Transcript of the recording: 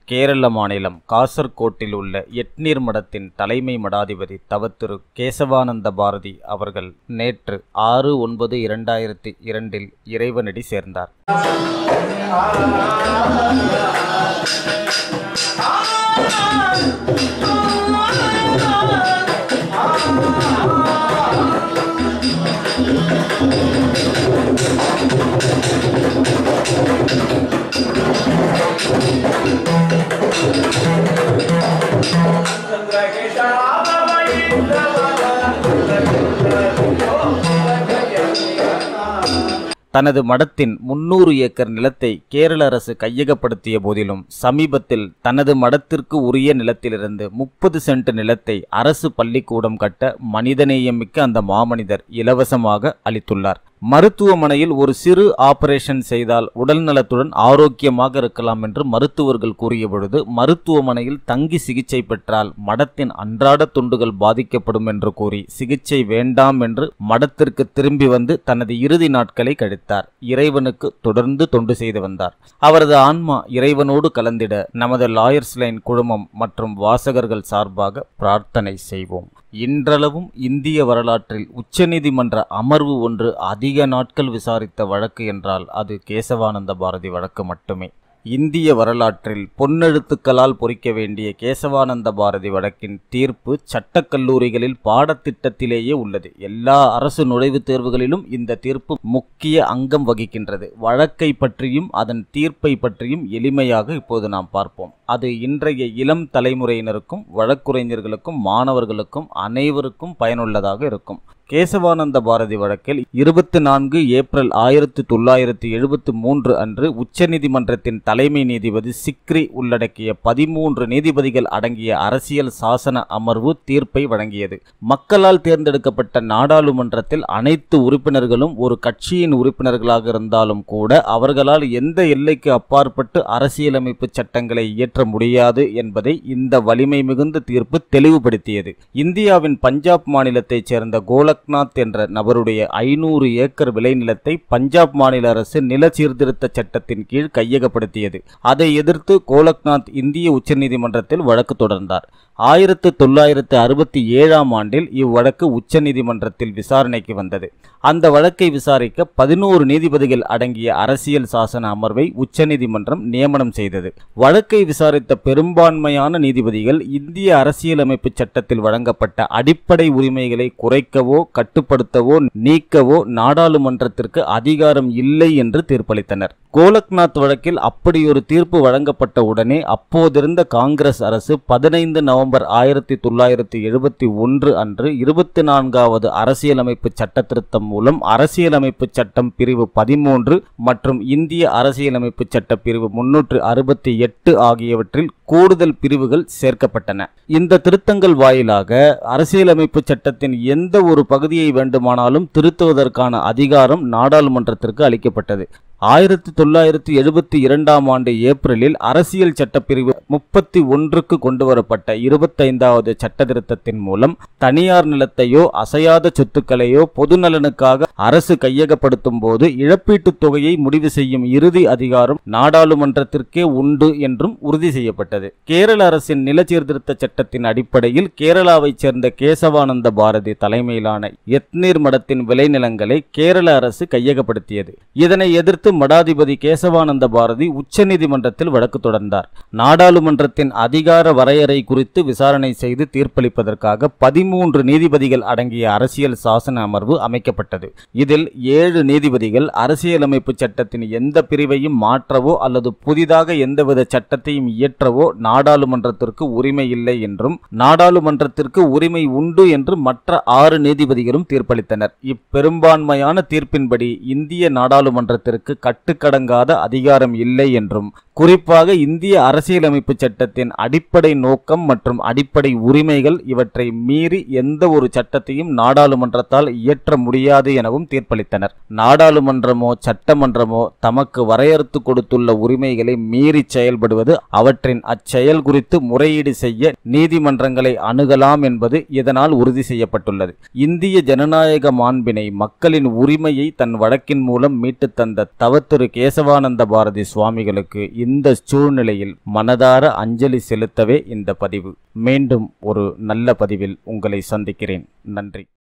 கேரள மாநிலம் காசர்கோட்டில் உள்ள எட்நீர் மடத்தின் தலைமை மடாதிபதி தவத்திரு கேசவானந்த பாரதி அவர்கள் நேற்று ஆறு ஒன்பது இரண்டாயிரத்தி இரண்டில் இறைவனடி சேர்ந்தார் தனது மடத்தின் முன்னூறு ஏக்கர் நிலத்தை கேரள அரசு கையகப்படுத்திய போதிலும் சமீபத்தில் தனது மடத்திற்கு உரிய நிலத்திலிருந்து முப்பது சென்ட் நிலத்தை அரசு பள்ளிக்கூடம் கட்ட மனிதநேயமிக்க அந்த மாமனிதர் இலவசமாக அளித்துள்ளார் மருத்துவமனையில் ஒரு சிறு ஆபரேஷன் செய்தால் உடல் நலத்துடன் ஆரோக்கியமாக இருக்கலாம் என்று மருத்துவர்கள் கூறிய பொழுது மருத்துவமனையில் தங்கி சிகிச்சை பெற்றால் மடத்தின் அன்றாட துண்டுகள் பாதிக்கப்படும் என்று கூறி சிகிச்சை வேண்டாம் என்று மடத்திற்கு திரும்பி வந்து தனது இறுதி நாட்களை கழித்தார் இறைவனுக்கு தொடர்ந்து தொண்டு செய்து வந்தார் அவரது ஆன்மா இறைவனோடு கலந்திட நமது லாயர்ஸ் லைன் குழுமம் மற்றும் வாசகர்கள் சார்பாக பிரார்த்தனை செய்வோம் இன்றளவும் இந்திய வரலாற்றில் உச்சநீதிமன்ற அமர்வு ஒன்று அதிக நாட்கள் விசாரித்த வழக்கு என்றால் அது கேசவானந்த பாரதி வழக்கு மட்டுமே இந்திய வரலாற்றில் பொன்னெழுத்துக்களால் பொறிக்க வேண்டிய கேசவானந்த பாரதி வழக்கின் தீர்ப்பு சட்டக் கல்லூரிகளில் பாடத்திட்டத்திலேயே உள்ளது எல்லா அரசு நுழைவுத் தேர்வுகளிலும் இந்த தீர்ப்பு முக்கிய அங்கம் வகிக்கின்றது வழக்கை பற்றியும் அதன் தீர்ப்பை பற்றியும் எளிமையாக இப்போது நாம் பார்ப்போம் அது இன்றைய இளம் தலைமுறையினருக்கும் வழக்குரைஞர்களுக்கும் மாணவர்களுக்கும் அனைவருக்கும் பயனுள்ளதாக இருக்கும் கேசவானந்த பாரதி வழக்கில் இருபத்தி நான்கு ஏப்ரல் ஆயிரத்தி தொள்ளாயிரத்தி எழுபத்தி மூன்று அன்று உச்சநீதிமன்றத்தின் தலைமை நீதிபதி சிக்ரி உள்ளடக்கிய பதிமூன்று நீதிபதிகள் அடங்கிய அரசியல் சாசன அமர்வு தீர்ப்பை வழங்கியது மக்களால் தேர்ந்தெடுக்கப்பட்ட நாடாளுமன்றத்தில் அனைத்து உறுப்பினர்களும் ஒரு கட்சியின் உறுப்பினர்களாக இருந்தாலும் கூட அவர்களால் எந்த எல்லைக்கு அப்பாற்பட்டு அரசியலமைப்பு சட்டங்களை இயற்ற முடியாது என்பதை இந்த வலிமை மிகுந்த தீர்ப்பு தெளிவுபடுத்தியது இந்தியாவின் பஞ்சாப் மாநிலத்தைச் சேர்ந்த கோல கோலக்நாத் என்ற நபருடைய ஐநூறு ஏக்கர் விளைநிலத்தை பஞ்சாப் மாநில அரசு நில சீர்திருத்த சட்டத்தின் கீழ் கையகப்படுத்தியது அதை எதிர்த்து கோலக்நாத் இந்திய உச்சநீதிமன்றத்தில் வழக்கு தொடர்ந்தார் ஆயிரத்து தொள்ளாயிரத்து அறுபத்தி ஏழாம் ஆண்டில் இவ்வழக்கு உச்சநீதிமன்றத்தில் விசாரணைக்கு வந்தது அந்த வழக்கை விசாரிக்க பதினோரு நீதிபதிகள் அடங்கிய அரசியல் சாசன அமர்வை உச்சநீதிமன்றம் நியமனம் செய்தது வழக்கை விசாரித்த பெரும்பான்மையான நீதிபதிகள் இந்திய அரசியலமைப்பு சட்டத்தில் வழங்கப்பட்ட அடிப்படை உரிமைகளை குறைக்கவோ கட்டுப்படுத்தவோ நீக்கவோ நாடாளுமன்றத்திற்கு அதிகாரம் இல்லை என்று தீர்ப்பளித்தனர் கோலக்நாத் வழக்கில் அப்படியொரு தீர்ப்பு வழங்கப்பட்ட உடனே அப்போதிருந்த காங்கிரஸ் அரசு பதினைந்து நவம்பர் ஆயிரத்தி தொள்ளாயிரத்தி எழுபத்தி ஒன்று அன்று இருபத்தி நான்காவது அரசியலமைப்பு சட்ட திருத்தம் மூலம் அரசியலமைப்பு சட்டம் பிரிவு பதிமூன்று மற்றும் இந்திய அரசியலமைப்பு சட்ட பிரிவு முன்னூற்று அறுபத்தி எட்டு ஆகியவற்றில் கூடுதல் பிரிவுகள் சேர்க்கப்பட்டன இந்த திருத்தங்கள் வாயிலாக அரசியலமைப்பு சட்டத்தின் எந்த ஒரு பகுதியை வேண்டுமானாலும் திருத்துவதற்கான அதிகாரம் நாடாளுமன்றத்திற்கு அளிக்கப்பட்டது ஆயிரத்தி தொள்ளாயிரத்தி எழுபத்தி இரண்டாம் ஆண்டு ஏப்ரலில் அரசியல் சட்டப்பிரிவு முப்பத்தி ஒன்றுக்கு கொண்டுவரப்பட்ட இருபத்தைந்தாவது சட்ட திருத்தத்தின் மூலம் தனியார் நிலத்தையோ அசையாத சொத்துக்களையோ பொதுநலனுக்காக அரசு கையகப்படுத்தும் போது இழப்பீட்டுத் தொகையை முடிவு செய்யும் இறுதி அதிகாரம் நாடாளுமன்றத்திற்கே உண்டு என்றும் உறுதி செய்யப்பட்டது கேரள அரசின் நில சீர்திருத்த சட்டத்தின் அடிப்படையில் கேரளாவைச் சேர்ந்த கேசவானந்த பாரதி தலைமையிலான எத்னீர் மடத்தின் விளைநிலங்களை கேரள அரசு கையகப்படுத்தியது இதனை எதிர்த்து மடாதிபதி கேசவானந்த பாரதி உச்சநீதிமன்றத்தில் வழக்கு தொடர்ந்தார் நாடாளுமன்றத்தின் அதிகார வரையறை குறித்து விசாரணை செய்து தீர்ப்பளிப்பதற்காக பதிமூன்று நீதிபதிகள் அடங்கிய அரசியல் சாசன அமர்வு அமைக்கப்பட்டது இதில் ஏழு நீதிபதிகள் அரசியலமைப்பு சட்டத்தின் எந்த பிரிவையும் மாற்றவோ அல்லது புதிதாக எந்தவித சட்டத்தையும் இயற்றவோ நாடாளுமன்றத்திற்கு உரிமை இல்லை என்றும் நாடாளுமன்றத்திற்கு உரிமை உண்டு என்று மற்ற ஆறு நீதிபதிகளும் தீர்ப்பளித்தனர் இப்பெரும்பான்மையான தீர்ப்பின்படி இந்திய நாடாளுமன்றத்திற்கு கட்டுக்கடங்காத அதிகாரம் இல்லை என்றும் குறிப்பாக இந்திய அரசியலமைப்பு சட்டத்தின் அடிப்படை நோக்கம் மற்றும் அடிப்படை உரிமைகள் இவற்றை மீறி எந்த ஒரு சட்டத்தையும் நாடாளுமன்றத்தால் இயற்ற முடியாது எனவும் தீர்ப்பளித்தனர் நாடாளுமன்றமோ சட்டமன்றமோ தமக்கு வரையறுத்து கொடுத்துள்ள உரிமைகளை மீறி செயல்படுவது அவற்றின் அச்செயல் குறித்து முறையீடு செய்ய நீதிமன்றங்களை அணுகலாம் என்பது இதனால் உறுதி செய்யப்பட்டுள்ளது இந்திய ஜனநாயக மாண்பினை மக்களின் உரிமையை தன் வழக்கின் மூலம் மீட்டுத் தந்த தவத்திரு கேசவானந்த பாரதி சுவாமிகளுக்கு இந்த சூழ்நிலையில் மனதார அஞ்சலி செலுத்தவே இந்த பதிவு மீண்டும் ஒரு நல்ல பதிவில் உங்களை சந்திக்கிறேன் நன்றி